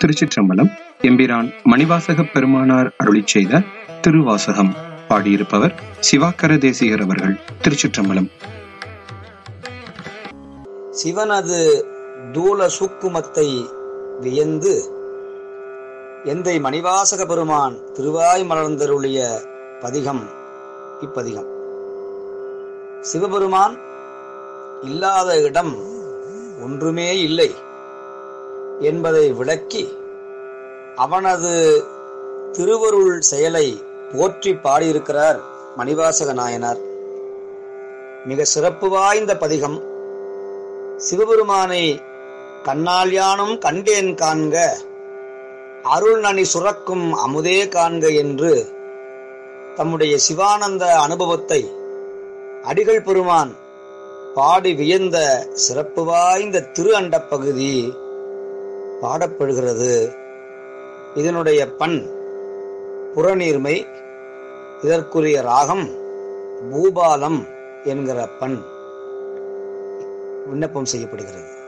திருச்சிற்றம்பலம் எம்பிரான் மணிவாசகப் பெருமானார் அருளிச் செய்த திருவாசகம் பாடியிருப்பவர் சிவாக்கர தேசிகர் அவர்கள் திருச்சிற்றம்பலம் சிவனது தூல சூக்குமத்தை வியந்து எந்தை மணிவாசக பெருமான் திருவாய் மலர்ந்தருளிய பதிகம் இப்பதிகம் சிவபெருமான் இல்லாத இடம் ஒன்றுமே இல்லை என்பதை விளக்கி அவனது திருவருள் செயலை போற்றி பாடியிருக்கிறார் மணிவாசக நாயனார் மிக சிறப்பு வாய்ந்த பதிகம் சிவபெருமானை கண்ணால் யானும் கண்டேன் காண்க அருள் நனி சுரக்கும் அமுதே காண்க என்று தம்முடைய சிவானந்த அனுபவத்தை அடிகள் பெருமான் பாடி வியந்த சிறப்பு வாய்ந்த திரு அண்டப் பகுதி பாடப்படுகிறது இதனுடைய பண் புறநீர்மை இதற்குரிய ராகம் பூபாலம் என்கிற பண் விண்ணப்பம் செய்யப்படுகிறது